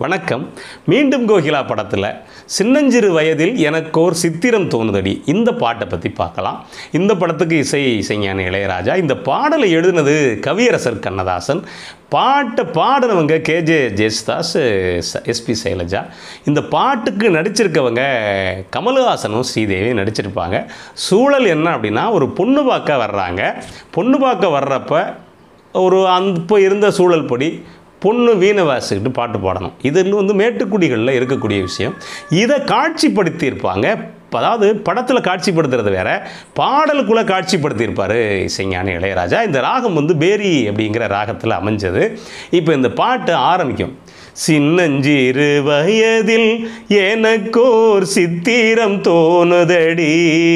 வணக்கம் மீண்டும் கோகிலா படத்தில் சின்னஞ்சிறு வயதில் எனக்கோர் சித்திரம் தோணுதடி இந்த பாட்டை பற்றி பார்க்கலாம் இந்த படத்துக்கு இசை இசைஞானி இளையராஜா இந்த பாடலை எழுதினது கவியரசர் கண்ணதாசன் பாட்டை பாடினவங்க கேஜே ஜெயசுதாஸ் எஸ்பி சைலஜா இந்த பாட்டுக்கு நடிச்சிருக்கவங்க கமல்ஹாசனும் ஸ்ரீதேவி நடிச்சிருப்பாங்க சூழல் என்ன அப்படின்னா ஒரு பொண்ணு பார்க்க வர்றாங்க பொண்ணு பார்க்க வர்றப்ப ஒரு அந்த இப்போ இருந்த சூழல் படி பொண்ணு வீணை வாசிக்கிட்டு பாட்டு பாடணும் இதில் வந்து மேட்டுக்குடிகளில் இருக்கக்கூடிய விஷயம் இதை காட்சிப்படுத்தியிருப்பாங்க அதாவது படத்தில் காட்சிப்படுத்துறது வேற பாடலுக்குள்ளே காட்சிப்படுத்தியிருப்பார் இசைஞானி இளையராஜா இந்த ராகம் வந்து பேரி அப்படிங்கிற ராகத்தில் அமைஞ்சது இப்போ இந்த பாட்டு ஆரம்பிக்கும் சின்னஞ்சிறு வயதில் எனக்கோர் சித்திரம் தோணுதடி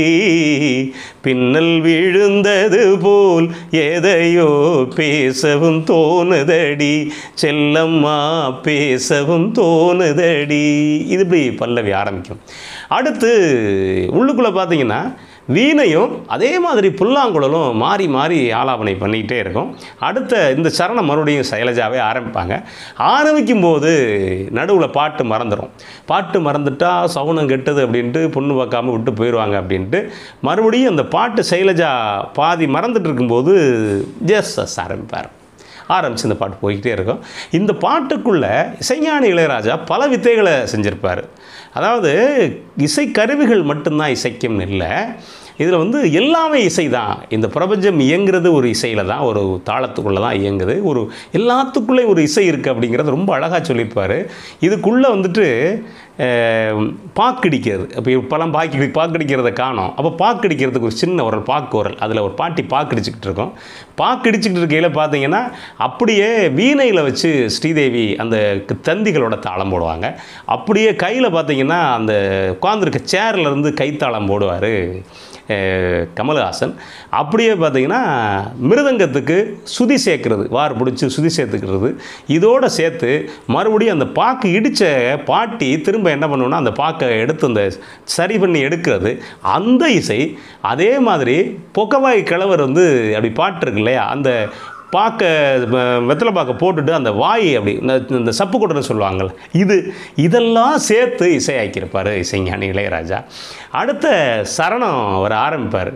பின்னல் விழுந்தது போல் எதையோ பேசவும் தோணுதடி செல்லம்மா பேசவும் தோணுதடி இது இப்படி பல்லவி ஆரம்பிக்கும் அடுத்து உள்ளுக்குள்ளே பார்த்தீங்கன்னா வீணையும் அதே மாதிரி புல்லாங்குழலும் மாறி மாறி ஆலாபனை பண்ணிக்கிட்டே இருக்கும் அடுத்த இந்த சரணம் மறுபடியும் சைலஜாவே ஆரம்பிப்பாங்க ஆரம்பிக்கும் போது நடுவில் பாட்டு மறந்துடும் பாட்டு மறந்துட்டா சவுனம் கெட்டது அப்படின்ட்டு பொண்ணு பார்க்காம விட்டு போயிடுவாங்க அப்படின்ட்டு மறுபடியும் அந்த பாட்டு சைலஜா பாதி மறந்துட்டு இருக்கும்போது ஜெஸ் ஆரம்பிப்பார் ஆரம்பிச்சு இந்த பாட்டு போய்கிட்டே இருக்கும் இந்த பாட்டுக்குள்ளே இசைஞானி இளையராஜா பல வித்தைகளை செஞ்சுருப்பார் அதாவது இசைக்கருவிகள் மட்டும்தான் இசைக்கும்னு இல்லை இதில் வந்து எல்லாமே இசை தான் இந்த பிரபஞ்சம் இயங்குறது ஒரு இசையில் தான் ஒரு தாளத்துக்குள்ளே தான் இயங்குது ஒரு எல்லாத்துக்குள்ளேயும் ஒரு இசை இருக்குது அப்படிங்கிறது ரொம்ப அழகாக சொல்லியிருப்பார் இதுக்குள்ளே வந்துட்டு அஹ், பாக்கடிக்கிறது அப்போ இப்போலாம் பாக்கி பாக்கடிக்கிறத காணோம் அப்போ பாக்கடிக்கிறதுக்கு ஒரு சின்ன ஒரு பாக்கு உரல் அதில் ஒரு பாட்டி பாக்கடிச்சுக்கிட்டு இருக்கோம் பாக்கடிச்சுக்கிட்டு இருக்கையில் பார்த்தீங்கன்னா அப்படியே வீணையில் வச்சு ஸ்ரீதேவி அந்த க- தந்திகளோட தாளம் போடுவாங்க அப்படியே கையில் பார்த்தீங்கன்னா அந்த உட்காந்துருக்க சேரில் இருந்து கைத்தாளம் போடுவார் கமல்ஹாசன் அப்படியே பார்த்தீங்கன்னா மிருதங்கத்துக்கு சுதி சேர்க்கிறது வார் பிடிச்சி சுதி சேர்த்துக்கிறது இதோட சேர்த்து மறுபடியும் அந்த பாக்கு இடித்த பாட்டி திரும்ப என்ன பண்ணுவோன்னா அந்த பாக்கை எடுத்து அந்த சரி பண்ணி எடுக்கிறது அந்த இசை அதே மாதிரி பொக்கவாய் கிழவர் வந்து அப்படி பாட்டு இருக்கு இல்லையா அந்த பாக்க வ- வெத்தலை பாக்க போட்டுட்டு அந்த வாய் அப்படி இந்த- இந்த சப்பு கொட்டுன்னு சொல்லுவாங்கள்ல இது இதெல்லாம் சேர்த்து இசையாக்கியிருப்பார் இசைஞானி இளையராஜா அடுத்த சரணம் அவர் ஆரம்பிப்பார்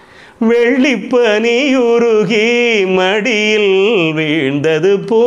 வெள்ளிப்பனியுருகி மடியில் வீழ்ந்தது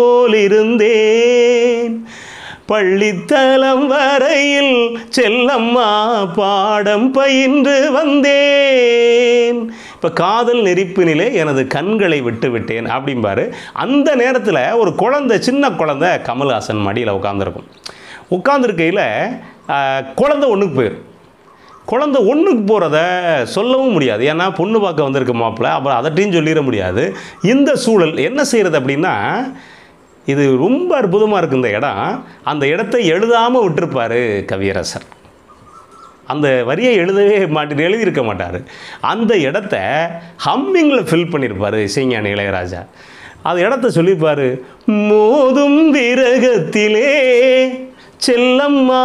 போலிருந்தேன் பள்ளித்தலம் வரையில் செல்லம்மா பாடம் பயின்று வந்தேன் இப்போ காதல் நெருப்பினிலே எனது கண்களை விட்டு விட்டேன் அப்படிம்பாரு அந்த நேரத்தில் ஒரு குழந்தை சின்ன குழந்தை கமல்ஹாசன் மடியில் உட்காந்துருக்கும் உட்காந்துருக்கையில் குழந்தை ஒன்றுக்கு போயிடும் குழந்தை ஒன்றுக்கு போகிறத சொல்லவும் முடியாது ஏன்னா பொண்ணு பார்க்க வந்திருக்க மாப்பிள்ள அப்புறம் அதட்டையும் சொல்லிட முடியாது இந்த சூழல் என்ன செய்கிறது அப்படின்னா இது ரொம்ப அற்புதமாக இருக்கு இந்த இடம் அந்த இடத்தை எழுதாமல் விட்டுருப்பார் கவியரசர் அந்த வரியை எழுதவே மாட்டி எழுதியிருக்க மாட்டார் அந்த இடத்த ஹம்மிங்கில் ஃபில் பண்ணியிருப்பார் இசைஞானி இளையராஜா அந்த இடத்த சொல்லியிருப்பார் மோதும் விரகத்திலே செல்லம்மா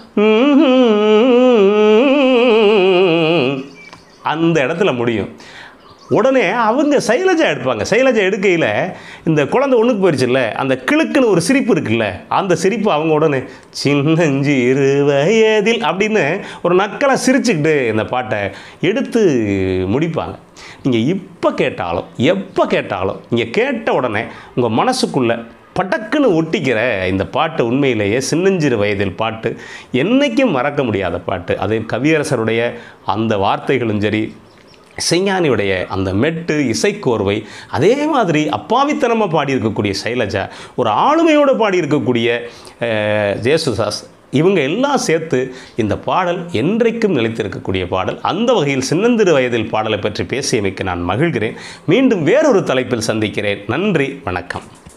ம்ம். அந்த இடத்துல முடியும் உடனே அவங்க சைலஜா எடுப்பாங்க சைலஜா எடுக்கையில் இந்த குழந்தை ஒன்றுக்கு போயிடுச்சுல்ல அந்த கிளுக்குன்னு ஒரு சிரிப்பு இருக்குல்ல அந்த சிரிப்பு அவங்க உடனே சின்னஞ்சிறு வயதில் அப்படின்னு ஒரு நக்கலாக சிரிச்சுக்கிட்டு இந்த பாட்டை எடுத்து முடிப்பாங்க நீங்கள் இப்போ கேட்டாலும் எப்போ கேட்டாலும் நீங்கள் கேட்ட உடனே உங்கள் மனசுக்குள்ளே படக்குன்னு ஒட்டிக்கிற இந்த பாட்டு உண்மையிலேயே சின்னஞ்சிறு வயதில் பாட்டு என்றைக்கும் மறக்க முடியாத பாட்டு அது கவியரசருடைய அந்த வார்த்தைகளும் சரி இசைஞானியுடைய அந்த மெட்டு இசைக்கோர்வை அதே மாதிரி அப்பாவித்தனமாக பாடியிருக்கக்கூடிய சைலஜா ஒரு ஆளுமையோடு பாடியிருக்கக்கூடிய அஹ், ஜேசுதாஸ் இவங்க எல்லாம் சேர்த்து இந்த பாடல் என்றைக்கும் நிலைத்திருக்கக்கூடிய பாடல் அந்த வகையில் சின்னந்திரு வயதில் பாடலை பற்றி பேசியமைக்கு நான் மகிழ்கிறேன் மீண்டும் வேறொரு தலைப்பில் சந்திக்கிறேன் நன்றி வணக்கம்